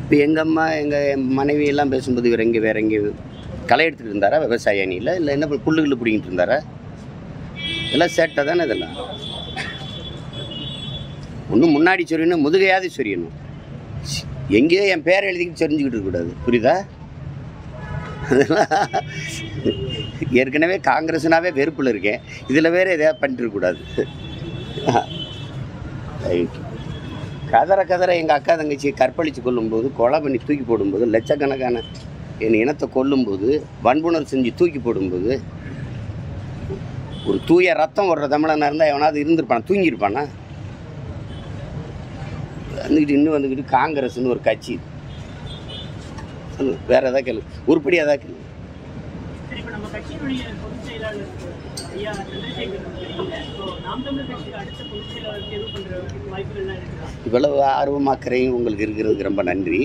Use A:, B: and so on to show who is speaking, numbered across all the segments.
A: இப்போ எங்கள் அம்மா எங்கள் மனைவி எல்லாம் பேசும்போது இவர் எங்கே வேற எங்கே களை எடுத்துகிட்டு இருந்தாரா விவசாய அணியில் இல்லை என்ன பண்ண- புல்லு கில்லு பிடிங்கிட்டு இருந்தாரா இதெல்லாம் சேட்டை தானே இதெல்லாம் ஒன்றும் முன்னாடி சொரியணும் முதுகையாவது சொரியணும் எங்கேயோ என் பேரை எழுதிக்கிட்டு சொரிஞ்சுக்கிட்டு இருக்கக்கூடாது புரியுதா அதெல்லாம் ஏற்கனவே காங்கிரஸ்னாவே வெறுப்பில் இருக்கேன் இதில் வேற எதையாவது பண்ணிட்டு இருக்கக்கூடாது ரைட் கதற கதற எங்கள் அக்கா தங்கச்சியை கற்பழித்து கொல்லும்போது கொலை பண்ணி தூக்கி போடும்போது லட்சக்கணக்கான என் இனத்தை கொல்லும்போது வன்புணர்வு செஞ்சு தூக்கி போடும்போது ஒரு தூய ரத்தம் ஓடுற தமிழனாக இருந்தால் எவனாவது இருந்திருப்பானா தூங்கியிருப்பானா வந்துக்கிட்டு இன்னும் வந்துக்கிட்டு காங்கிரஸ்னு ஒரு கட்சி சொல்லு வேற ஏதாவது கேளு உருப்படி ஏதாவது கேளு
B: சரி இப்போ நம்ம கட்சியினுடைய பொதுச் செயலாளர் ஐயா சந்திரசேகர் தெரியல இப்போ நாம் தமிழர் கட்சிக்கு அடுத்த பொதுச் செயலாளர் தேர்வு பண்ற வாய்ப்புகள்லாம் இருக்குதா
A: இவ்வளவு ஆர்வம் அக்கறையும் உங்களுக்கு இருக்கிறதுக்கு ரொம்ப நன்றி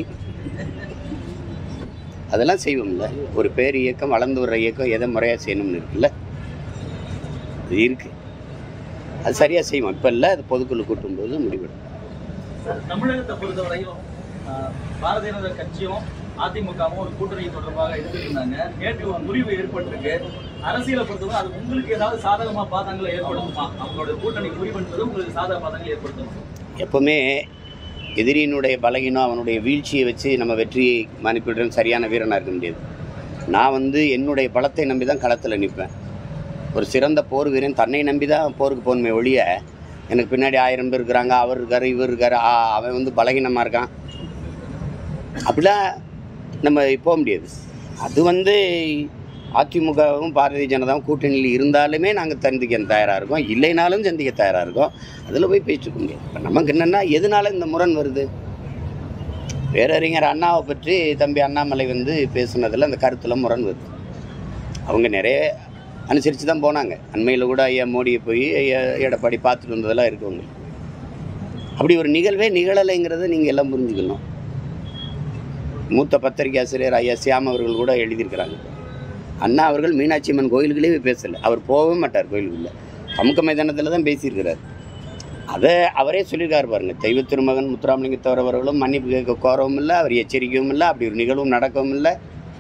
A: அதெல்லாம் செய்வோம்ல ஒரு பேர் இயக்கம் வளர்ந்து வர்ற இயக்கம் எதை முறையாக செய்யணும்னு இருக்குல்ல அது இருக்கு அது சரியாக செய்வோம் இப்போ இல்லை அது பொதுக்குழு கூட்டும்போது முடிவெடும்
C: தமிழகத்தை பொறுத்தவரையும் ஆஹ், பாரதிய ஜனதா கட்சியும் அதிமுகவும் ஒரு கூட்டணி தொடர்பாக எடுத்துட்டு இருந்தாங்க நேற்று ஒரு முடிவு ஏற்பட்டிருக்கு அரசியலை பொறுத்தவரை அது உங்களுக்கு ஏதாவது சாதகமா பாதங்களை ஏற்படுத்துமா அவங்களோட கூட்டணி முடிவென்பது உங்களுக்கு சாதக பாதங்களை ஏற்படுத்துமா
A: எப்பவுமே எதிரியினுடைய பலகீனம் அவனுடைய வீழ்ச்சியை வச்சு நம்ம வெற்றியை மதிப்பிடுறது சரியான வீரனாக இருக்க முடியாது நான் வந்து என்னுடைய பலத்தை நம்பி தான் களத்தில் நிற்பேன் ஒரு சிறந்த போர் வீரன் தன்னை நம்பி தான் போருக்கு போகணுமே ஒழிய எனக்கு பின்னாடி ஆயிரம் பேர் இருக்கிறாங்க அவர் இருக்காரு இவர் இருக்காரு ஆ, அவன் வந்து பலகீனமாக இருக்கான் அப்படிலாம் நம்ம போக முடியாது அது வந்து அதிமுகவும் பாரதிய ஜனதாவும் கூட்டணியில் இருந்தாலுமே நாங்கள் சந்திக்க தயாராக இருக்கோம் இல்லைனாலும் சந்திக்க தயாராக இருக்கோம் அதில் போய் பேசிட்டு இருக்க முடியாது இப்போ நமக்கு என்னென்னா எதனால இந்த முரண் வருது பேரறிஞர் அண்ணாவை பற்றி தம்பி அண்ணாமலை வந்து பேசுனதில் அந்த கருத்தில் முரண் வருது அவங்க நிறைய அனுசரித்து தான் போனாங்க அண்மையில் கூட ஐயா மோடியை போய் ஐயா எடப்பாடி பார்த்துட்டு வந்ததெல்லாம் இருக்குவங்க அப்படி ஒரு நிகழ்வே நிகழலைங்கிறத நீங்கள் எல்லாம் புரிஞ்சுக்கணும் மூத்த பத்திரிகை ஆசிரியர் ஐயா சியாம் அவர்கள் கூட எழுதியிருக்கிறாங்க அண்ணா அவர்கள் மீனாட்சி அம்மன் கோயிலுக்குள்ளே போய் பேசலை அவர் போகவே மாட்டார் கோயிலுக்குள்ள சமுக மைதானத்தில் தான் பேசியிருக்கிறார் அதை அவரே சொல்லியிருக்காரு பாருங்க தெய்வ திருமகன் முத்துராமலிங்கத்தவர் அவர்களும் மன்னிப்பு கேட்க கோரவும் இல்லை அவர் எச்சரிக்கவும் இல்லை அப்படி ஒரு நிகழ்வும் நடக்கவும் இல்லை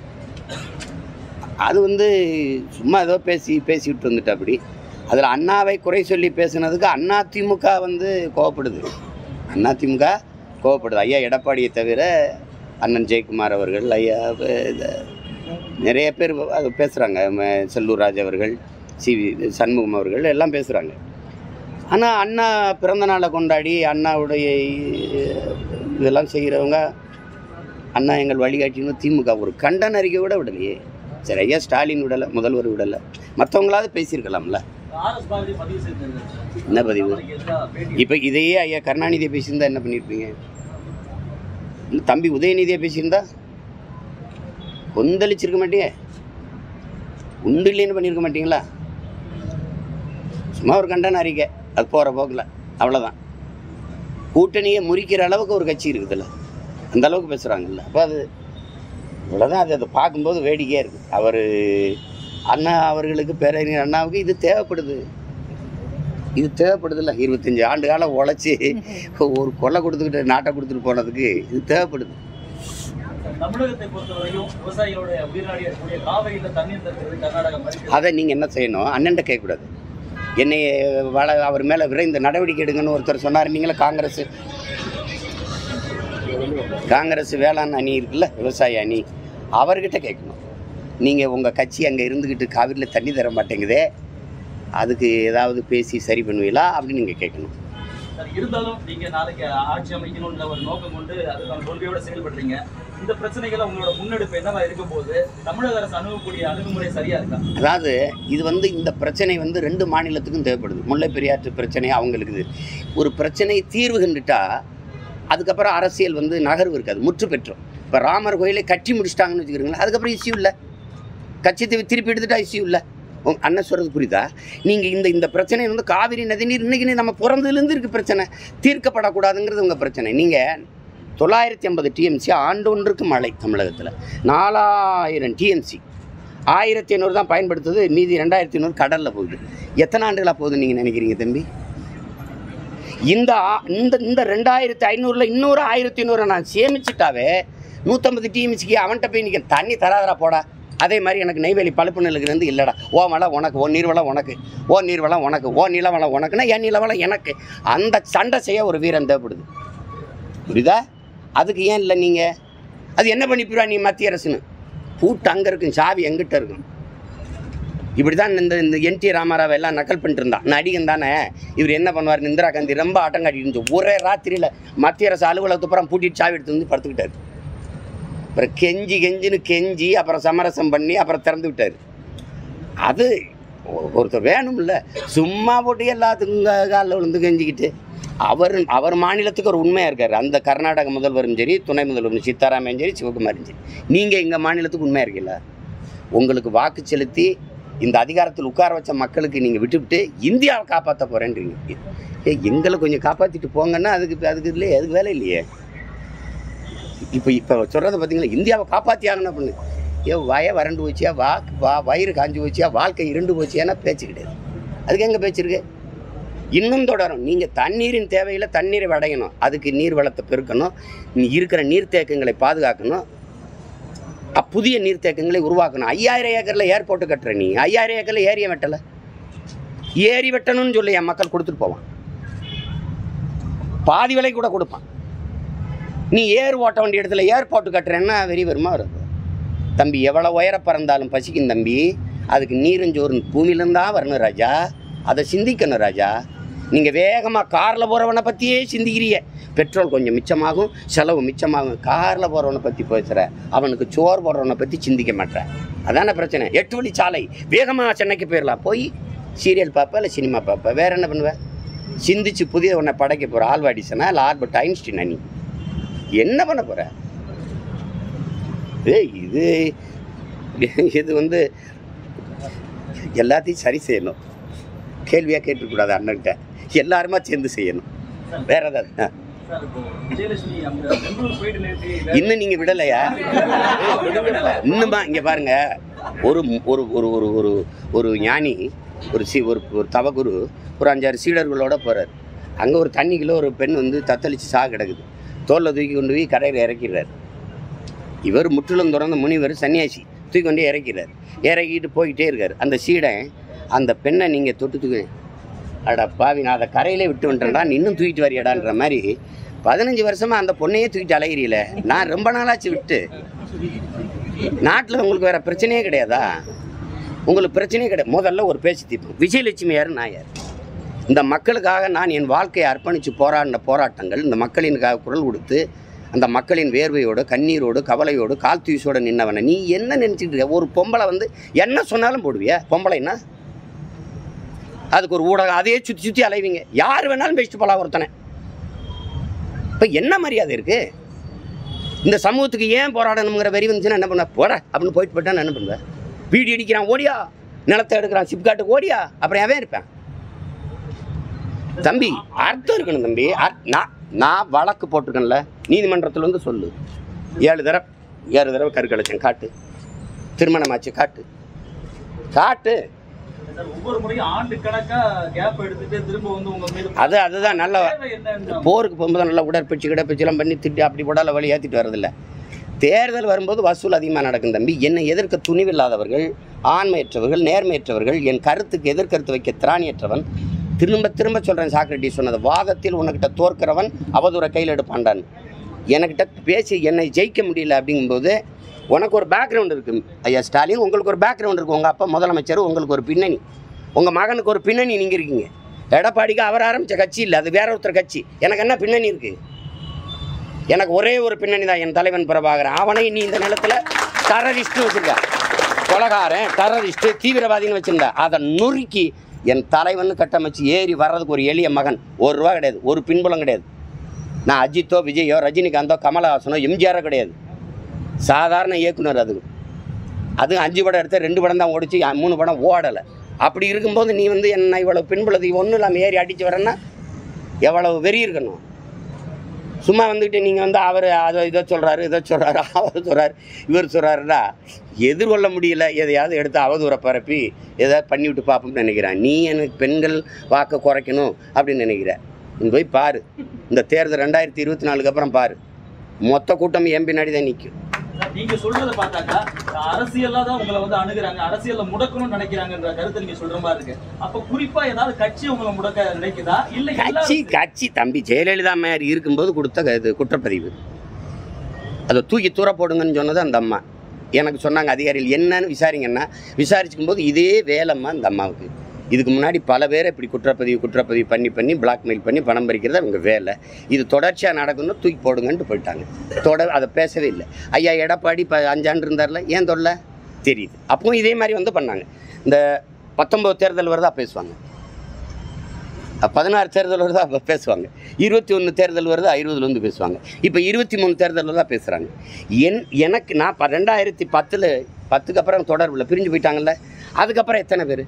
A: அது வந்து சும்மா ஏதோ பேசி பேசிவிட்டு வந்துட்டு அப்படி அதில் அண்ணாவை குறை சொல்லி பேசுனதுக்கு அண்ணா திமுக வந்து கோவப்படுது அண்ணா திமுக கோவப்படுது ஐயா எடப்பாடியை தவிர அண்ணன் ஜெயக்குமார் அவர்கள் ஐயா அஹ், இது, நிறைய பேர் அது பேசுகிறாங்க செல்லூர் ராஜ் அவர்கள் சி வி சண்முகம் அவர்கள் எல்லாம் பேசுகிறாங்க ஆனால் அண்ணா பிறந்த நாளை கொண்டாடி அண்ணாவுடைய அஹ், இதெல்லாம் செய்கிறவங்க அண்ணா எங்கள் வழிகாட்டின்னு திமுக ஒரு கண்டன அறிக்கை கூட விடலையே சரி ஐயா ஸ்டாலின் விடலை முதல்வர் விடலை மற்றவங்களாவது பேசியிருக்கலாம்ல
C: ஆர்எஸ் பாரதி பதிவு செய்திருக்காரு
A: என்ன பதிவு
C: அவருக்கு எதிரா பேட்டி
A: இப்போ இதையே ஐயா கருணாநிதியை பேசியிருந்தா என்ன பண்ணியிருப்பீங்க இல்ல தம்பி உதயநிதியை பேசியிருந்தா கொந்தளிச்சிருக்க மாட்டியே உண்டு இல்லைன்னு பண்ணியிருக்க மாட்டீங்களா சும்மா ஒரு கண்டன அறிக்கை அது போகிற போக்கில் அவ்வளோதான் கூட்டணியை முறிக்கிற அளவுக்கு ஒரு கட்சி இருக்குதுல்ல அந்த அளவுக்கு பேசுகிறாங்கல்ல அப்போ அது இவ்வளோதான் அது அதை பார்க்கும்போது வேடிக்கையாக இருக்குது அவர் அண்ணா அவர்களுக்கு பேரறிஞர் அண்ணாவுக்கு இது தேவைப்படுது இது தேவைப்படுதுல்ல இருபத்தஞ்சி ஆண்டு காலம் உழைச்சி ஒரு கொலை கொடுத்துக்கிட்டு நாட்டை கொடுத்துட்டு போனதுக்கு இது தேவைப்படுது
C: தமிழகத்தை பொறுத்தவரையும் விவசாயிகளுடைய உயிர்நாடிய இருக்கக்கூடிய காவிரியில தண்ணீர் தருகிறது கர்நாடகா மறுக்கிறது
A: அதை நீங்கள் என்ன செய்யணும் அண்ணன்ட்ட கேட்கக்கூடாது என்னை வள அவர் மேலே விரைந்த நடவடிக்கை எடுங்கன்னு ஒருத்தர் சொன்னார் நீங்களே காங்கிரஸ் காங்கிரஸ் வேளாண் அணி இருக்குல்ல விவசாய அணி அவர்கிட்ட கேட்கணும் நீங்கள் உங்கள் கட்சி அங்கே இருந்துக்கிட்டு காவிரியில் தண்ணி தர மாட்டேங்குதே அதுக்கு ஏதாவது பேசி சரி பண்ணுவீங்களா அப்படின்னு நீங்கள் கேட்கணும்
C: சார், இருந்தாலும் நீங்க நாளைக்கு ஆட்சி அமைக்கணும்ன்ற ஒரு நோக்கம் கொண்டு அதுக்கான கொள்கையோட செயல்படுறீங்க இந்த பிரச்சனைகளை உங்களோட முன்னெடுப்பு என்னவா இருக்கும் போது தமிழக அரசு அணுகக்கூடிய அணுகுமுறை சரியா இருக்கா
A: அதாவது இது வந்து இந்த பிரச்சனை வந்து ரெண்டு மாநிலத்துக்கும் தேவைப்படுது முல்லை பெரியாற்று பிரச்சனை அவங்களுக்கு இது. ஒரு பிரச்சனை தீர்வு கண்டுட்டா அதுக்கப்புறம் அரசியல் வந்து நகர்வு இருக்காது முற்று பெற்றோம் இப்போ ராமர் கோயிலை கட்டி முடிச்சிட்டாங்கன்னு வச்சுக்கிறீங்களா அதுக்கப்புறம் இஷ்யூ இல்லை கட்சி தீர்வு திருப்பி எடுத்துட்டா இஷ்யூ இல்லை உங்க அண்ணன் சொல்கிறது புரியுதா நீங்கள் இந்த இந்த பிரச்சனை வந்து காவிரி நதிநீர் இன்னைக்கு நம்ம பிறந்ததுலேருந்து இருக்குது பிரச்சனை தீர்க்கப்படக்கூடாதுங்கிறது உங்கள் பிரச்சனை நீங்கள் தொள்ளாயிரத்தி ஐம்பது டிஎம்சி ஆண்டொன்றுக்கு மழை தமிழகத்தில் நாலாயிரம் டிஎம்சி ஆயிரத்தி ஐநூறு தான் பயன்படுத்துது மீதி ரெண்டாயிரத்தி ஐநூறு கடலில் போகுது எத்தனை ஆண்டுகளாக போகுதுன்னு நீங்கள் நினைக்கிறீங்க தம்பி இந்த ஆ- இந்த இந்த ரெண்டாயிரத்தி ஐநூறுல இன்னொரு ஆயிரத்தி ஐநூறு நான் சேமிச்சிட்டாவே நூற்றம்பது டிஎம்சிக்கு அவன்கிட்ட போய் நிற்க தண்ணி தராதரா போடா அதே மாதிரி எனக்கு நெய்வேலி பழுப்பு நெல்லுக்கு இல்லைடா ஓ வளம் உனக்கு ஓ நீர்வளம் உனக்கு ஓ நீர்வளம் உனக்கு ஓ நிலவளம் உனக்குன்னா என் நிலவளம் எனக்கு அந்த சண்டை செய்ய ஒரு வீரன் தேவைப்படுது புரியுதா அதுக்கு ஏன் இல்லை நீங்கள் அது என்ன பண்ணிப்பிடுவா நீ மத்திய அரசுன்னு பூட்டு அங்கே இருக்கும் சாவி எங்கிட்ட இருக்கும் இப்படி தான் இந்த இந்த என் டி ராமாராவ் எல்லாம் நக்கல் பண்ணிட்டு இருந்தான் நடிகன் தானே இவர் என்ன பண்ணுவார் இந்திரா காந்தி ரொம்ப ஆட்டம் காட்டிட்டு இருந்துச்சு ஒரே ராத்திரியில் மத்திய அரசு அலுவலகத்து அப்புறம் பூட்டிட்டு சாவி எடுத்து வந்து படுத்துக்கிட்டாரு அப்புறம் கெஞ்சி கெஞ்சின்னு கெஞ்சி அப்புறம் சமரசம் பண்ணி அப்புறம் திறந்து விட்டார் அது ஒ- ஒருத்தர் வேணும்ல சும்மா போட்டு எல்லாத்துக்கும் கா- காலில் விழுந்து கெஞ்சிக்கிட்டு அவர் அவர் மாநிலத்துக்கு ஒரு உண்மையாக இருக்கார் அந்த கர்நாடக முதல்வரும் சரி துணை முதல்வரும் சீதாராமையும் சரி சிவகுமாரும் சரி நீங்கள் எங்கள் மாநிலத்துக்கு உண்மையாக இருக்கீங்களா உங்களுக்கு வாக்கு செலுத்தி இந்த அதிகாரத்தில் உட்கார வச்ச மக்களுக்கு நீங்கள் விட்டுவிட்டு இந்தியாவை காப்பாற்ற போகிறேன்றீங்க ஏ எங்களை கொஞ்சம் காப்பாற்றிட்டு போங்கன்னா அதுக்கு அதுக்கு இல்லையே அதுக்கு வேலை இல்லையே இப்போ இப்போ சொல்கிறத பார்த்தீங்களா இந்தியாவை காப்பாற்றி ஆகணும் அப்படின்னு ஏ வய வறண்டு போச்சியா வா வா வயிறு காஞ்சி போச்சியா வாழ்க்கை இருண்டு போச்சியானா பேச்சு கிடையாது அதுக்கு எங்கே பேச்சு இருக்கு இன்னும் தொடரும் நீங்கள் தண்ணீரின் தேவையில் தண்ணீரை அடையணும் அதுக்கு நீர் வளத்தை பெருக்கணும் நீ இருக்கிற நீர்த்தேக்கங்களை பாதுகாக்கணும் அப் புதிய நீர்த்தேக்கங்களை உருவாக்கணும் ஐயாயிரம் ஏக்கரில் ஏர்போர்ட்டு கட்டுற நீ ஐயாயிரம் ஏக்கரில் ஏரியை வெட்டலை ஏரி வெட்டணும்னு சொல்லி என் மக்கள் கொடுத்துட்டு போவான் பாதி விலை கூட கொடுப்பான் நீ ஏர் ஓட்ட வேண்டிய இடத்துல ஏர்போர்ட் கட்டுறேன்னா வெறி வருமா வருது தம்பி எவ்வளோ உயர பறந்தாலும் பசிக்கும் தம்பி அதுக்கு நீரும் சோறும் பூமியிலேருந்து தான் வரணும் ராஜா அதை சிந்திக்கணும் ராஜா நீங்கள் வேகமாக காரில் போகிறவனை பற்றியே சிந்திக்கிறீங்க பெட்ரோல் கொஞ்சம் மிச்சமாகும் செலவு மிச்சமாகும் காரில் போகிறவனை பற்றி பேசுகிற அவனுக்கு சோறு போடுறவனை பற்றி சிந்திக்க மாட்டேன் அதான பிரச்சனை எட்டு வழி சாலை வேகமாக சென்னைக்கு போயிடலாம் போய் சீரியல் பார்ப்ப இல்லை சினிமா பார்ப்ப வேற என்ன பண்ணுவேன் சிந்திச்சு புதிய ஒன்றை படைக்க போகிற ஆல்வாடிசனா இல்லை ஆல்பர்ட் ஐன்ஸ்டீனா நீ என்ன பண்ண போகிற ஏய் இது இது வந்து எல்லாத்தையும் சரி செய்யணும் கேள்வியாக கேட்டுக்கூடாது அண்ணன்கிட்ட எல்லாருமா சேர்ந்து செய்யணும் வேற ஏதாவது ஆ.
C: சார் இப்போ விஜயலட்சுமி அங்க பெங்களூர் போயிட்டு நேற்று
A: இன்னும் நீங்கள் விடலையா இன்னுமா இங்கே பாருங்க ஒரு ஒரு ஒரு ஒரு ஒரு ஒரு ஞானி ஒரு சி ஒரு ஒரு தவகுரு ஒரு அஞ்சாறு சீடர்களோட போகிறார் அங்கே ஒரு தண்ணிக்குள்ள ஒரு பெண் வந்து தத்தளிச்சு சாக கிடக்குது தோளில் தூக்கி கொண்டு போய் கரையில் இறக்கிறார் இவர் முற்றிலும் துறந்த முனிவர் சன்னியாசி தூக்கி கொண்டு இறக்கிறார் இறக்கிட்டு போய்கிட்டே இருக்கார் அந்த சீடன் அந்த பெண்ணை நீங்கள் தொட்டு தூக்கி அடா பாவி நான் அதை கரையிலே விட்டு வந்துட்டேன்டா நீ இன்னும் தூக்கிட்டு வரியாடான்ற மாதிரி பதினஞ்சு வருஷமா அந்த பொண்ணையே தூக்கிட்டு அலைகிறீல நான் ரொம்ப நாளாச்சு விட்டு நாட்டில் உங்களுக்கு வேற பிரச்சனையே கிடையாதா உங்களுக்கு பிரச்சனையே கிடையாது முதல்ல ஒரு பேச்சு தீர்ப்போம் விஜயலட்சுமி யார் நான் யார் இந்த மக்களுக்காக நான் என் வாழ்க்கையை அர்ப்பணித்து போராடின போராட்டங்கள் இந்த மக்களினுக்காக குரல் கொடுத்து அந்த மக்களின் வேர்வையோடு கண்ணீரோடு கவலையோடு கால் தூசோடு நின்னவனை நீ என்ன நினச்சிட்டு இருக்க ஒரு பொம்பளை வந்து என்ன சொன்னாலும் போடுவியா பொம்பளைன்னா அதுக்கு ஒரு ஊடகம் அதையே சுற்றி சுற்றி அலைவீங்க யார் வேணாலும் பேசிட்டு போகலாம் ஒருத்தனை இப்போ என்ன மரியாதை இருக்கு இந்த சமூகத்துக்கு ஏன் போராடணுங்கிற வெறி வந்துச்சுன்னா என்ன பண்ண போட அப்படின்னு போயிட்டு போயிட்டா நான் என்ன பண்ணுவேன் வீடு அடிக்கிறான் ஓடியா நிலத்தை எடுக்கிறான் சிப்காட்டுக்கு ஓடியா அப்புறம் எவன் இருப்பேன் தம்பி அர்த்தம் இருக்கணும் தம்பி அர்- நான் நான் வழக்கு போட்டிருக்கேன்ல நீதிமன்றத்தில் வந்து சொல்லு ஏழு தடவை ஏழு தடவை கருக்கலைச்சேன் காட்டு திருமணமாச்சு காட்டு காட்டு
C: சார் ஒவ்வொரு முறையும் ஆண்டு கணக்கா கேப் எடுத்துட்டு திரும்ப வந்து உங்க மீது
A: அது அதுதான் நல்ல
C: தேவை என்னன்னு
A: போருக்கு போகும்போது நல்லா உடற்பயிற்சி கிடப்பயிற்சிலாம் பண்ணி திட்டி அப்படி உடலை வழி ஏற்றிட்டு வரதில்ல தேர்தல் வரும்போது வசூல் அதிகமாக நடக்கும் தம்பி என்னை எதிர்க்க துணிவில்லாதவர்கள் ஆண்மையற்றவர்கள் நேர்மையற்றவர்கள் என் கருத்துக்கு எதிர்கருத்து வைக்க திராணியற்றவன் திரும்ப திரும்ப சொல்கிறேன் சாக்ரட்டிஸ் சொன்னது வாதத்தில் உனக்கிட்ட தோற்கிறவன் அவதூற கையில் எடுப்பான்டான் எனக்கிட்ட பேசி என்னை ஜெயிக்க முடியல அப்படிங்கும்போது உனக்கு ஒரு பேக்ரவுண்ட் இருக்குது ஐயா ஸ்டாலின் உங்களுக்கு ஒரு பேக்ரவுண்ட் இருக்குது உங்கள் அப்பா முதலமைச்சர் உங்களுக்கு ஒரு பின்னணி உங்கள் மகனுக்கு ஒரு பின்னணி நீங்கள் இருக்கீங்க எடப்பாடிக்கு அவர் ஆரம்பித்த கட்சி இல்லை அது வேற ஒருத்தர் கட்சி எனக்கு என்ன பின்னணி இருக்குது எனக்கு ஒரே ஒரு பின்னணி தான் என் தலைவன் பிரபாகரன் அவனை நீ இந்த நிலத்தில் டெரரிஸ்ட்னு வச்சுருக்க கொலகாரன் டெரரிஸ்ட்டு தீவிரவாதின்னு வச்சுருந்த அதை நொறுக்கி என் தலைவன் கட்டமைச்சு ஏறி வர்றதுக்கு ஒரு எளிய மகன் ஒரு ரூபா கிடையாது ஒரு பின்புலம் கிடையாது நான் அஜித்தோ விஜயோ ரஜினிகாந்தோ கமலஹாசனோ எம்ஜிஆரோ கிடையாது சாதாரண இயக்குனர் அது அது அஞ்சு படம் எடுத்து ரெண்டு படம் தான் ஓடிச்சு அ- மூணு படம் ஓடலை அப்படி இருக்கும்போது நீ வந்து என்ன இவ்வளோ பின்புலத்தை ஒன்றும் இல்லாமல் ஏறி அடித்து வரேன்னா எவ்வளவு வெறி இருக்கணும் சும்மா வந்துட்டு நீங்கள் வந்து அவர் அதை இதை சொல்கிறாரு இதை சொல்கிறாரு அவர் சொல்கிறாரு இவர் சொல்கிறாருடா எதிர்கொள்ள முடியல எதையாவது எடுத்து அவதூற பரப்பி எதாவது பண்ணிவிட்டு பார்ப்போம்னு நினைக்கிறேன் நீ எனக்கு பெண்கள் வாக்கை குறைக்கணும் அப்படின்னு நினைக்கிற நீ போய் பாரு இந்த தேர்தல் ரெண்டாயிரத்தி இருபத்தி நாலுக்கு அப்புறம் பாரு மொத்த கூட்டம் என் பின்னாடி தான் நிற்கும்
C: சார், நீங்க சொல்றத பார்த்தாக்கா அரசியலா தான் உங்களை வந்து அணுகுறாங்க அரசியல்ல முடக்கணும்னு நினைக்கிறாங்கன்ற கருத்தை நீங்க சொல்ற மாதிரி இருக்கு அப்ப குறிப்பா ஏதாவது கட்சி உங்களை முடக்க நினைக்குதா இல்ல எல்லா
A: கட்சி கட்சி தம்பி ஜெயலலிதா அம்மையார் இருக்கும்போது கொடுத்த க- இது குற்றப்பதிவு அதை தூக்கி தூர போடுங்கன்னு சொன்னது அந்த அம்மா எனக்கு சொன்னாங்க அதிகாரிகள் என்னன்னு விசாரிங்கன்னா விசாரிச்சுக்கும் போது இதே வேலைம்மா அந்த அம்மாவுக்கு இதுக்கு முன்னாடி பல பேரை இப்படி குற்றப்பதிவு குற்றப்பதிவு பண்ணி பண்ணி பிளாக்மெயில் பண்ணி பணம் பறிக்கிறது அவங்க வேலை இது தொடர்ச்சியாக நடக்கணும் தூக்கி போடுங்கன்ட்டு போயிட்டாங்க தொடர் அதை பேசவே இல்லை ஐயா எடப்பாடி இப்போ அஞ்சாண்டு இருந்தார்ல ஏன் தொல்லை தெரியுது அப்பவும் இதே மாதிரி வந்து பண்ணாங்க இந்த பத்தொம்பது தேர்தல் வருதா பேசுவாங்க பதினாறு தேர்தல் வருதா அப்போ பேசுவாங்க இருபத்தி ஒன்று தேர்தல் வருதா இருபதுல வந்து பேசுவாங்க இப்போ இருபத்தி மூணு தேர்தலில் தான் பேசுகிறாங்க என் எனக்கு நான் ப- ரெண்டாயிரத்தி பத்தில் பத்துக்கு அப்புறம் தொடர்பில் பிரிஞ்சு போயிட்டாங்கல்ல அதுக்கப்புறம் எத்தனை பேர்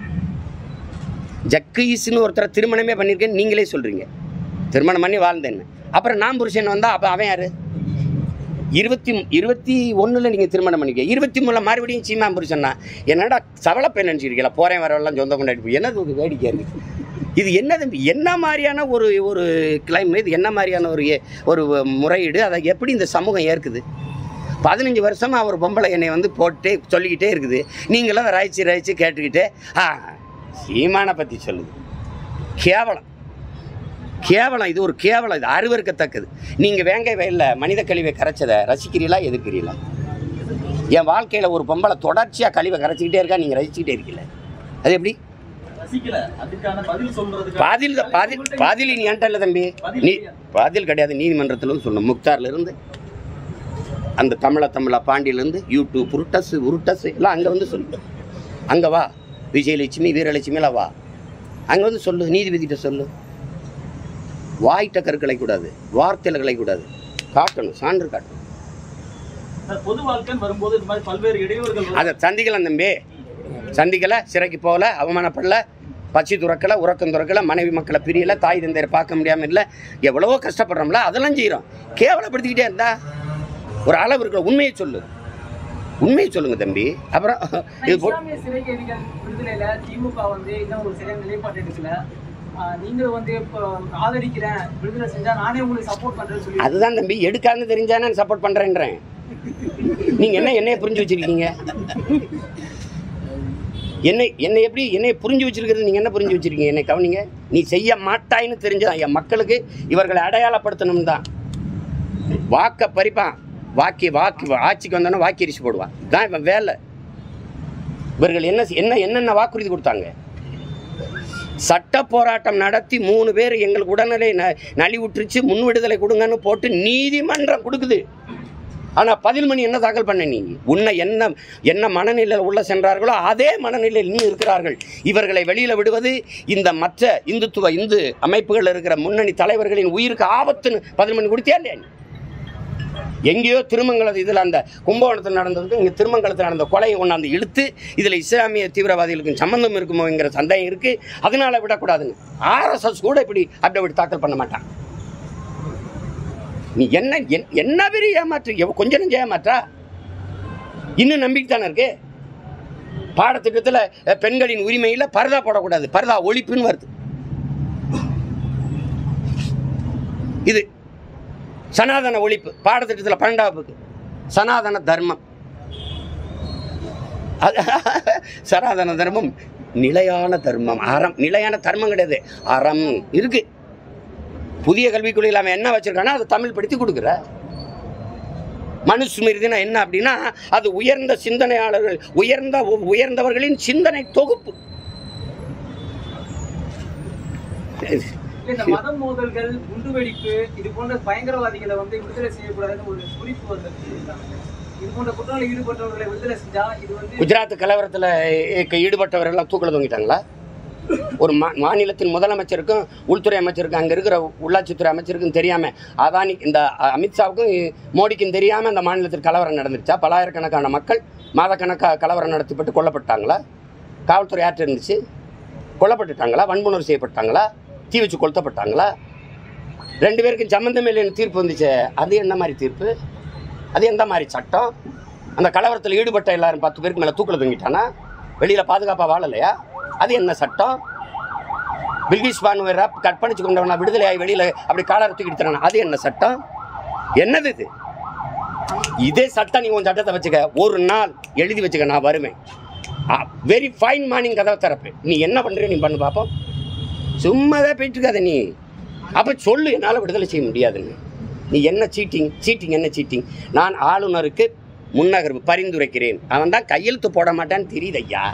A: ஜக்கீஸ்னு ஒருத்தரை திருமணமே பண்ணியிருக்கேன்னு நீங்களே சொல்கிறீங்க திருமணம் பண்ணி வாழ்ந்தேன்னு அப்புறம் நான் புருஷன் வந்தால் அப்போ அவன் யார் இருபத்தி இருபத்தி ஒன்றில் நீங்கள் திருமணம் பண்ணிக்க இருபத்தி மூணில் மறுபடியும் சீமா புருஷன்னா என்னடா சவளப்பை நினச்சிருக்கீங்களா போகிறேன் வரவெல்லாம் சொந்தம் கொண்டாடி போய் என்னது ஒரு வேடிக்கையாக இருக்குது இது என்ன தம்பி என்ன மாதிரியான ஒரு ஒரு கிளைம் இது என்ன மாதிரியான ஒரு ஏ- ஒரு முறையீடு அதை எப்படி இந்த சமூகம் ஏற்குது பதினஞ்சு வருஷமாக ஒரு பொம்பளை என்னை வந்து போட்டு சொல்லிக்கிட்டே இருக்குது நீங்களும் அதை ராய்ச்சி ராய்ச்சி கேட்டுக்கிட்டு ஆ சீமானை பற்றி சொல்லுது கேவலம் கேவலம் இது ஒரு கேவலம் இது அருவருக்கத்தக்கது நீங்கள் வேங்கை வயலில் மனித கழிவை கரைச்சதை ரசிக்கிறீங்களா எதிர்க்கிறீங்களா என் வாழ்க்கையில் ஒரு பொம்பளை தொடர்ச்சியாக கழிவை கரைச்சிக்கிட்டே இருக்கா நீங்கள் ரசிச்சுக்கிட்டே இருக்கீங்களா அது எப்படி
C: ரசிக்கல அதுக்கான பதில் சொல்றதுக்கு
A: பாதில் பாதில் பாதில் நீ என்கிட்ட இல்லை தம்பி நீ பாதில் கிடையாது நீதிமன்றத்திலும் சொல்லணும் முக்தார்ல இருந்து அந்த தமிழ தமிழா பாண்டியிலேருந்து யூடியூப் உருட்டஸ் உருட்டஸ் எல்லாம் அங்கே வந்து சொல்லு அங்கே வா விஜயலட்சுமி வீரலட்சுமிலாம் வா அங்கே வந்து சொல்லு நீதிபதிகிட்ட சொல்லு வாய்ட்ட கற்களை கூடாது வார்த்தையில் கலைக்கூடாது காட்டணும் சான்று காட்டணும்
C: சார், பொது வாழ்க்கைன்னு வரும்போது இந்த மாதிரி பல்வேறு இடையூறுகள் வரும்.
A: அதை சந்திக்கலாம் தம்பி சந்திக்கல சிறைக்கு போகல அவமானப்படல பசி துறக்கல உறக்கம் துறக்கல மனைவி மக்களை பிரியல தாய் தந்தையரை பார்க்க முடியாமல் இல்லை எவ்வளவோ கஷ்டப்படுறோம்ல அதெல்லாம் செய்கிறோம் கேவலப்படுத்திக்கிட்டே இருந்தா ஒரு அளவு இருக்கிற உண்மையை சொல்லு உண்மையை சொல்லுங்க தம்பி அப்புறம் இது போ-
D: இஸ்லாமிய சிறை கைதிகள் விடுதலையில திமுக வந்து இன்னும் ஒரு சரியான நிலைப்பாடு எடுக்கல ஆஹ் நீங்களும் வந்து இப்போ ஆதரிக்கிறேன் விடுதலை செஞ்சா நானே உங்களுக்கு சப்போர்ட் பண்றேன்னு சொல்லி
A: அதுதான் தம்பி எடுக்கான்னு தெரிஞ்சா நான் சப்போர்ட் பண்ணுறேன்றேன் நீங்கள் என்ன என்னைய புரிஞ்சு வச்சிருக்கீங்க என்னை என்னை எப்படி என்னை புரிஞ்சு வச்சிருக்கிறது நீங்கள் என்ன புரிஞ்சு வச்சிருக்கீங்க என்னை கவனிங்க நீ செய்ய மாட்டாய்ன்னு தெரிஞ்சதான் என் மக்களுக்கு இவர்களை அடையாளப்படுத்தணும் தான் வாக்க பறிப்பான் வாக்கி வாக்கி ஆட்சிக்கு வந்தோன்னா வாக்கி அரிசி போடுவான் தான் இவன் வேலை இவர்கள் என்ன என்ன என்னென்ன வாக்குறுதி கொடுத்தாங்க சட்ட போராட்டம் நடத்தி மூணு பேர் எங்களுக்கு உடல்நிலை ந நலிவுற்றுச்சு முன் விடுதலை கொடுங்கன்னு போட்டு நீதிமன்றம் கொடுக்குது ஆனால் பதில் மணி என்ன தாக்கல் பண்ண நீ உன்னை என்ன என்ன மனநிலையில் உள்ள சென்றார்களோ அதே மனநிலையில் இன்னும் இருக்கிறார்கள் இவர்களை வெளியில் விடுவது இந்த மற்ற இந்துத்துவ இந்து அமைப்புகள் இருக்கிற முன்னணி தலைவர்களின் உயிருக்கு ஆபத்துன்னு பதில் மணி கொடுத்தியா இல்லையா நீ எங்கேயோ திருமங்கலம் இதில் அந்த கும்பகோணத்தில் நடந்ததுக்கு இங்கே திருமங்கலத்தில் நடந்த கொலையை கொண்டாந்து இழுத்து இதில் இஸ்லாமிய தீவிரவாதிகளுக்கு சம்பந்தம் இருக்குமோங்கிற சந்தேகம் இருக்குது அதனால விடக்கூடாதுன்னு ஆர்எஸ்எஸ் கூட இப்படி அப்படி தாக்கல் பண்ண மாட்டான் நீ என்ன என்- என்ன பெரிய ஏமாற்று எவ- கொஞ்ச நெஞ்ச ஏமாற்றா இன்னும் நம்பிக்கை தானே இருக்கு பாடத்திட்டத்தில் அஹ், பெண்களின் உரிமையில் பரதா போடக்கூடாது பரதா ஒழிப்புன்னு வருது இது சனாதன ஒழிப்பு பாடத்திட்டத்தில் பன்னெண்டாவது சனாதன தர்மம் அது- சனாதன தர்மம் நிலையான தர்மம் அறம் நிலையான தர்மம் கிடையாது அறம் இருக்கு புதிய கல்விக் கொள்கையில் அவன் என்ன வச்சிருக்கானோ அதை தமிழ் படுத்தி கொடுக்குற மனுஸ்மிருதினா என்ன அப்படின்னா அது உயர்ந்த சிந்தனையாளர்கள் உயர்ந்த உயர்ந்தவர்களின் சிந்தனை தொகுப்பு
D: இந்த மத மோதல்கள் குண்டுவெடிப்பு இது போன்ற பயங்கரவாதிகளை வந்து விடுதலை செய்யக்கூடாதுன்னு ஒரு குறிப்பு வந்து இது போன்ற குற்றங்களில் ஈடுபட்டவர்களை விடுதலை செஞ்சா இது வந்து
A: குஜராத் கலவரத்தில் ஈடுபட்டவரெல்லாம் தூக்கில் தொங்கிட்டாங்களா ஒரு மா மாநிலத்தின் முதலமைச்சருக்கும் உள்துறை அமைச்சருக்கும் அங்கே இருக்கிற உள்ளாட்சித்துறை அமைச்சருக்கும் தெரியாமல் அதானி இந்த அ- அமித்ஷாவுக்கும் மோடிக்கும் தெரியாமல் அந்த மாநிலத்தில் கலவரம் நடந்துருச்சா பலாயிரக்கணக்கான மக்கள் மாதக்கணக்காக கலவரம் நடத்தப்பட்டு கொல்லப்பட்டாங்களா காவல்துறை ஆற்று இருந்துச்சு கொல்லப்பட்டுட்டாங்களா வன்புணர்வு செய்யப்பட்டாங்களா தீ வச்சு கொளுத்தப்பட்டாங்களா ரெண்டு பேருக்கும் சம்மந்தம் இல்லைன்னு தீர்ப்பு வந்துச்சு அது என்ன மாதிரி தீர்ப்பு அது எந்த மாதிரி சட்டம் அந்த கலவரத்தில் ஈடுபட்ட எல்லாரும் பத்து பேருக்கு மேலே தூக்கில் தொங்கிட்டானா வெளியில் பாதுகாப்பாக வாழலையா அது என்ன சட்டம் பில்கிஸ் பானு ரப் கற்பணிச்சு கொண்டவனா விடுதலையாகி வெளியில் அப்படி காலரை தூக்கிட்டு தரானா அது என்ன சட்டம் என்னது இது இதே சட்டம் நீ உன் சட்டத்தை வச்சுக்க ஒரு நாள் எழுதி வச்சுக்க நான் வருவேன் வெரி ஃபைன் மார்னிங் கதவை திறப்பேன் நீ என்ன பண்ணுற நீ பண்ணு பார்ப்போம் சும்மாவே போயிட்டு இருக்காத நீ அப்போ சொல்லு என்னால் விடுதலை செய்ய முடியாதுன்னு நீ என்ன சீட்டிங் சீட்டிங் என்ன சீட்டிங் நான் ஆளுநருக்கு முன்னகர்வு பரிந்துரைக்கிறேன் அவன் தான் கையெழுத்து போட மாட்டான்னு தெரியுது ஐயா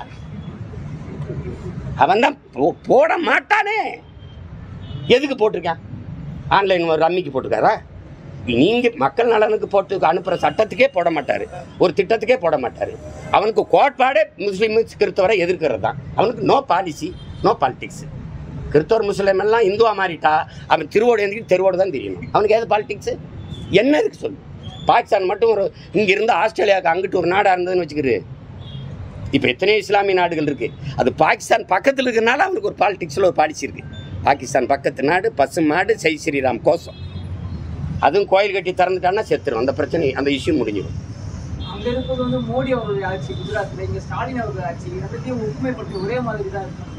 A: அவன் தான் போ- போட மாட்டானே எதுக்கு போட்டிருக்கான் ஆன்லைன் ஒரு ரம்மிக்கு போட்டிருக்காரா நீங்கள் மக்கள் நலனுக்கு போட்டு அனுப்புகிற சட்டத்துக்கே போட மாட்டார் ஒரு திட்டத்துக்கே போட மாட்டார் அவனுக்கு கோட்பாடே முஸ்லீம் கிறிஸ்தவரை எதிர்க்கிறது தான் அவனுக்கு நோ பாலிசி நோ பாலிடிக்ஸ் கிறிஸ்தவர் முஸ்லீம் எல்லாம் இந்துவா மாறிட்டா அவன் திருவோடு எழுந்திரிக்கு தெருவோடு தான் தெரியணும் அவனுக்கு ஏது பாலிடிக்ஸு என்ன இருக்கு சொல்லு பாகிஸ்தான் மட்டும் ஒரு இங்கிருந்து ஆஸ்திரேலியாவுக்கு அங்கிட்டு ஒரு நாடாக இருந்ததுன்னு வச்சுக்கிரு இப்போ எத்தனையோ இஸ்லாமிய நாடுகள் இருக்குது அது பாகிஸ்தான் பக்கத்தில் இருக்கிறனால அவனுக்கு ஒரு பாலிடிக்ஸில் ஒரு பாலிசி இருக்குது பாகிஸ்தான் பக்கத்து நாடு பசு மாடு ஜெய் ஸ்ரீராம் கோசம் அதுவும் கோயில் கட்டி திறந்துட்டான்னா செத்துரும் அந்த பிரச்சனை அந்த இஷ்யூ முடிஞ்சிடும்
D: அங்க இருப்பது வந்து மோடி அவருடைய ஆட்சி குஜராத்ல இங்க ஸ்டாலின் அவருடைய ஆட்சி ரெண்டுத்தையும் ஒப்புமைப்படுத்தி ஒரே மாதிரி தான் இருக்கு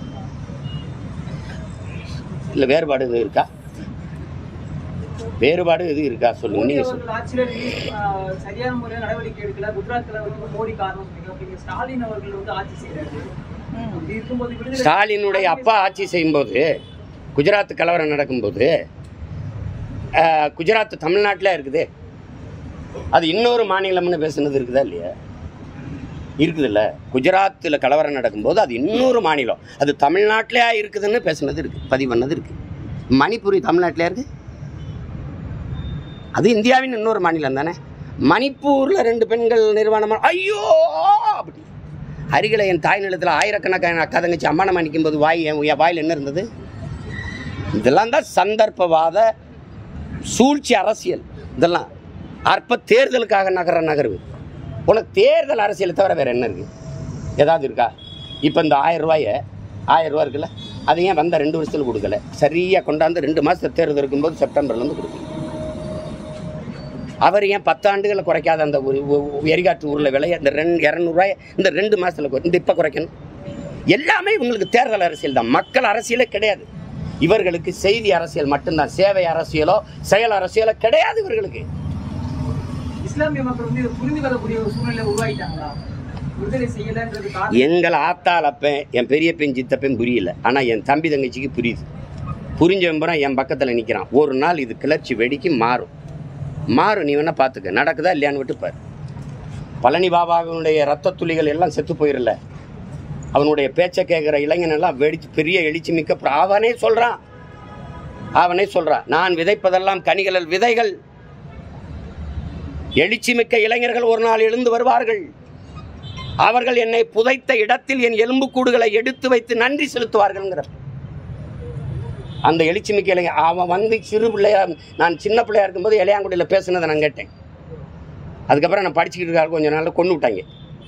A: இல்லை வேறுபாடு எதுவும் இருக்கா வேறுபாடு எதுவும் இருக்கா சொல்லுங்க
D: மோடி
A: நீங்கள் சொல்லுங்க
D: அவர்கள் ஆட்சியில ரிலீஸ் ஆஹ், சரியான முறையில் நடவடிக்கை எடுக்கல குஜராத்ல வந்து மோடி காரணம் சொன்னீங்க அப்ப இங்க ஸ்டாலின் அவர்கள் வந்து ஆட்சி செய்யறாரு அப்படி இருக்கும்போது விடுதலை
A: ஸ்டாலினுடைய அப்பா ஆட்சி செய்யும்போது குஜராத் கலவரம் நடக்கும்போது அஹ், குஜராத் தமிழ்நாட்டில் இருக்குது அது இன்னொரு மாநிலம்னு பேசுனது இருக்குதா இல்லையா இருக்குதுல்ல குஜராத்தில் கலவரம் நடக்கும்போது அது இன்னொரு மாநிலம் அது தமிழ்நாட்டிலே இருக்குதுன்னு பேசுனது இருக்குது பதிவு பண்ணது இருக்குது மணிப்பூரி தமிழ்நாட்டிலே இருக்கு அது இந்தியாவின் இன்னொரு மாநிலம் தானே மணிப்பூரில் ரெண்டு பெண்கள் நிர்வாணமாக ஐயோ அப்படி அருகில் என் தாய் நிலத்தில் ஆயிரக்கணக்கான அக்கா தங்கச்சி அம்மானமா நிற்கும்போது வாய் என் என் வாயில் என்ன இருந்தது இதெல்லாம் தான் சந்தர்ப்பவாத சூழ்ச்சி அரசியல் இதெல்லாம் அற்ப தேர்தலுக்காக நகர நகர்வு உனக்கு தேர்தல் அரசியலை தவிர வேறு என்ன இருக்குது ஏதாவது இருக்கா இப்போ இந்த ஆயிரம் ரூபாயை ஆயிரம் ரூபா இருக்குல்ல அது ஏன் வந்த ரெண்டு வருஷத்தில் கொடுக்கல சரியாக கொண்டாந்து ரெண்டு மாதத்து தேர்தல் இருக்கும்போது செப்டம்பர்லேருந்து கொடுக்கல அவர் ஏன் பத்தாண்டுகளை குறைக்காத அந்த ஒரு ஒ- ஒ- எரிகாற்று ஊரில் விலையை இந்த ரெண்டு இரநூறுவாயை இந்த ரெண்டு மாதத்தில் இந்த இப்போ குறைக்கணும் எல்லாமே இவங்களுக்கு தேர்தல் அரசியல் தான் மக்கள் அரசியலே கிடையாது இவர்களுக்கு செய்தி அரசியல் மட்டும்தான் சேவை அரசியலோ செயல் அரசியலோ கிடையாது இவர்களுக்கு
D: இஸ்லாமிய மக்கள் வந்து இதை புரிந்து கொள்ளக்கூடிய ஒரு சூழ்நிலை உருவாக்கிட்டாங்களா விடுதலை செய்யலன்றது காரணம்
A: எங்கள் ஆத்தால் அப்பன் என் பெரிய பெண் சித்தப்பன் புரியல ஆனால் என் தம்பி தங்கச்சிக்கு புரியுது புரிஞ்சவன் என் பக்கத்தில் நிற்கிறான் ஒரு நாள் இது கிளர்ச்சி வெடிக்கு மாறும் மாறும் நீ வேணா பார்த்துக்க நடக்குதா இல்லையான்னு விட்டு பாரு பழனி பாபாவினுடைய ரத்த துளிகள் எல்லாம் செத்து போயிடல அவனுடைய பேச்சை கேட்குற இளைஞன் எல்லாம் வெடிச்சு பெரிய எழுச்சி மிக்க பிர- அவனே சொல்கிறான் அவனே சொல்கிறான் நான் விதைப்பதெல்லாம் கனிகளல் விதைகள் எழுச்சி மிக்க இளைஞர்கள் ஒரு நாள் எழுந்து வருவார்கள் அவர்கள் என்னை புதைத்த இடத்தில் என் எலும்புக்கூடுகளை எடுத்து வைத்து நன்றி செலுத்துவார்கள்ங்கிற அந்த எழுச்சி மிக்க இளைஞர் அவன் வந்து சிறு பிள்ளையா நான் சின்ன பிள்ளையா இருக்கும்போது இளையாங்குடியில் பேசுனதை நான் கேட்டேன் அதுக்கப்புறம் நான் படிச்சுக்கிட்டு இருக்காரு கொஞ்ச நாள்ல கொண்டு விட்டாங்க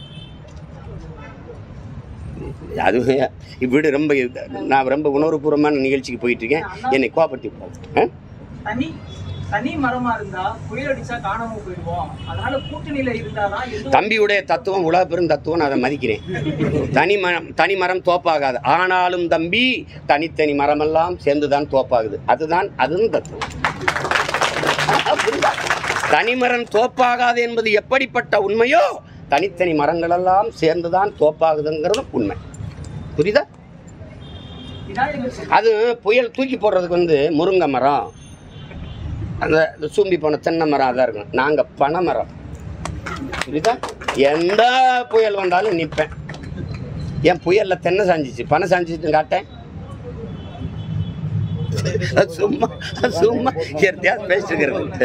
A: அது வீடு ரொம்ப இது- நான் ரொம்ப உணர்வுபூர்வமான நிகழ்ச்சிக்கு போயிட்டு இருக்கேன் என்னை கோபப்படுத்தி விட்டாங்க. ஆ
D: தனி தனி மரமா இருந்தா புயல் அடிச்சா காணாம போயிடுவோம் அதனால கூட்டணியில இருந்தாதான் எந்த
A: தம்பியுடைய தத்துவம் உலக பெரும் தத்துவம் நான் அதை மதிக்கிறேன் தனி மரம் தனி மரம் தோப்பாகாது ஆனாலும் தம்பி தனித்தனி மரமெல்லாம் சேர்ந்துதான் தோப்பாகுது அதுதான் அதுவும் தத்துவம் புரியுதா? தனிமரம் தோப்பாகாது என்பது எப்படிப்பட்ட உண்மையோ தனித்தனி மரங்களெல்லாம் சேர்ந்துதான் தோப்பாகுதுங்கிறதும் உண்மை புரியுதா
D: விநாயகர் சதுர்த்தி
A: அது புயல் தூக்கி போடுறதுக்கு வந்து முருங்கை மரம் அந்த இந்த சூம்பி போன தென்னை மரம் அதான் இருக்கும் நாங்கள் பனை மரம் புரியுதா எந்த புயல் வந்தாலும் நிற்பேன் என் புயலில் தென்னை சாஞ்சிச்சு பனை சாஞ்சிச்சுன்னு காட்டேன் அது சும்மா அது சும்மா எத்தையாவது பேசிக்கிறது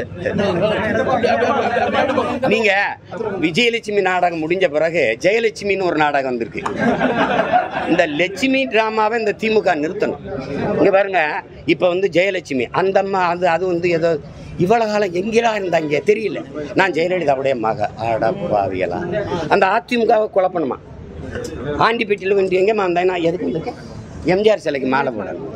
A: நீங்க விஜயலட்சுமி நாடகம் முடிஞ்ச பிறகு ஜெயலட்சுமின்னு ஒரு நாடகம் வந்திருக்கு இந்த லட்சுமி டிராமாவை இந்த திமுக நிறுத்தணும் இங்க பாருங்க இப்ப வந்து ஜெயலட்சுமி அந்த அம்மா அது அது வந்து ஏதோ இவ்வளவு காலம் எங்கேடா இருந்தாங்க தெரியல நான் ஜெயலலிதாவுடைய மக அடப்பாவியலா அந்த அதிமுகவை குழப்பணுமா ஆண்டிப்பேட்டியில் வந்து எங்கேம்மா வந்தேன் நான் எதுக்கு வந்திருக்கேன் எம்ஜிஆர் சிலைக்கு மாலை போடணும்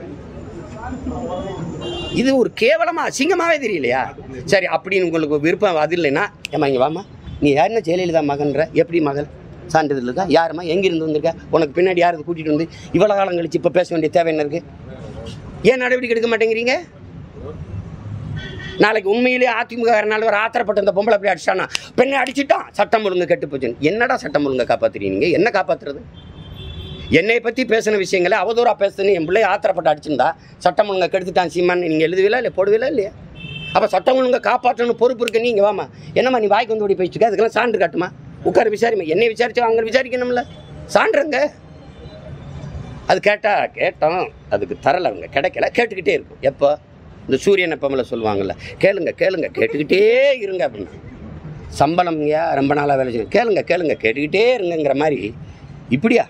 A: இது ஒரு கேவலமா அசிங்கமாவே தெரியலையா சரி அப்படின்னு உங்களுக்கு விருப்பம் அது இல்லைன்னா ஏம்மா இங்கே வாம்மா நீ யாருன்னா ஜெயலலிதா மகன்ற எப்படி மகள் சான்றிதழ் இருக்கா யாரும்மா எங்கிருந்து வந்திருக்க உனக்கு பின்னாடி யார் கூட்டிகிட்டு வந்து இவ்வளோ காலம் கழிச்சு இப்போ பேச வேண்டிய தேவை என்ன இருக்குது ஏன் நடவடிக்கை எடுக்க மாட்டேங்கிறீங்க நாளைக்கு உண்மையிலேயே அதிமுக ஒரு ஆத்திரப்பட்ட இந்த பொம்பளை அப்படி அடிச்சானா பெண்ணை அடிச்சிட்டான் சட்டம் ஒழுங்கு கெட்டு போச்சுன்னு என்னடா சட்டம் ஒழுங்கை காப்பாத்துறீங்க என்ன காப்பாத்துறது என்னை பற்றி பேசின விஷயங்களை அவதூறாக பேசுன்னு என் பிள்ளை ஆத்திரப்பட்டு அடிச்சிருந்தா சட்டம் ஒழுங்கை கெடுத்துட்டான் சீமான்னு நீங்கள் எழுதுவீங்களா இல்லை போடுவீங்களா இல்லையா அப்போ சட்டம் ஒழுங்கை காப்பாற்றணும் பொறுப்பு இருக்கு நீங்கள் வாமா என்னம்மா நீ வாய்க்கு வந்து ஓடி போயிட்டு இருக்க அதுக்கெல்லாம் சான்று காட்டுமா உட்கார விசாரிமா என்னை விசாரிச்சா அவங்க விசாரிக்கணும்ல சான்றுங்க அது கேட்டா கேட்டோம் அதுக்கு தரல அவங்க கிடைக்கல கேட்டுக்கிட்டே இருக்கும் எப்போ இந்த சூரியன் எப்பமில் சொல்லுவாங்கல்ல கேளுங்க கேளுங்க கேட்டுக்கிட்டே இருங்க அப்படின்னு சம்பளம் ஏன் ரொம்ப நாளாக வேலை செய்யும் கேளுங்க கேளுங்க கேட்டுக்கிட்டே இருங்கங்கிற மாதிரி இப்படியா